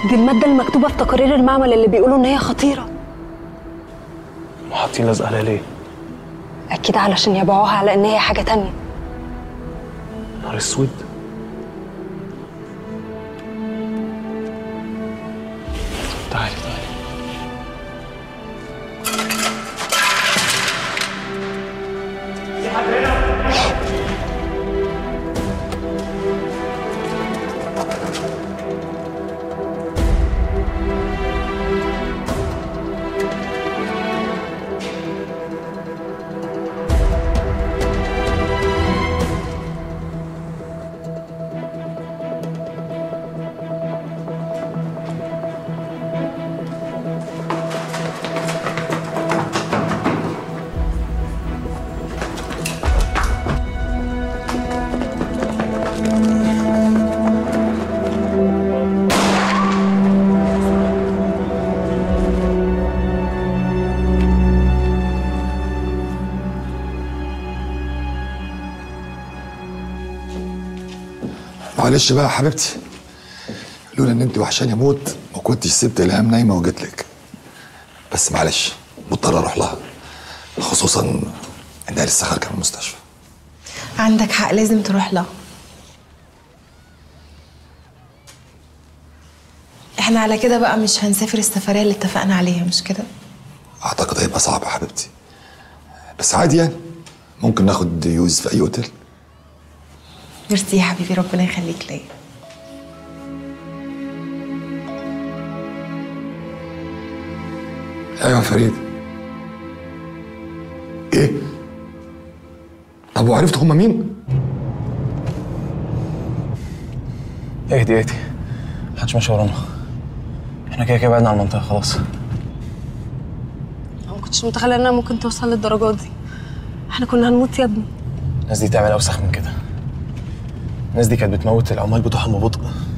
دي الماده المكتوبه في تقارير المعمل اللي بيقولوا ان هي خطيره وحاطين لزق عليها ليه؟ اكيد علشان يبيعوها على ان هي حاجه تانية نهار اسود تعالي تعالي معلش بقى يا حبيبتي لولا ان انت وحشاني اموت ما كنتش سبت الهام نايمه وجيت لك بس معلش مضطر اروح لها خصوصا انها لسه خارجه من المستشفى عندك حق لازم تروح لها احنا على كده بقى مش هنسافر السفرية اللي اتفقنا عليها مش كده اعتقد هيبقى صعب يا حبيبتي بس عادي يعني ممكن ناخد يوز في اي اوتيل ميرسي يا حبيبي ربنا يخليك ليا ايوه يا فريد ايه طب وعرفت هما مين اهدي اهدي محدش ماشي ورانا احنا كده كده بعدنا عن المنطقة خلاص انا ما كنتش متخيله انها ممكن توصل للدرجات دي احنا كنا هنموت يا ابني الناس دي تعمل اوسخ من كده الناس دي كانت بتموت العمال بتوعهم ببطء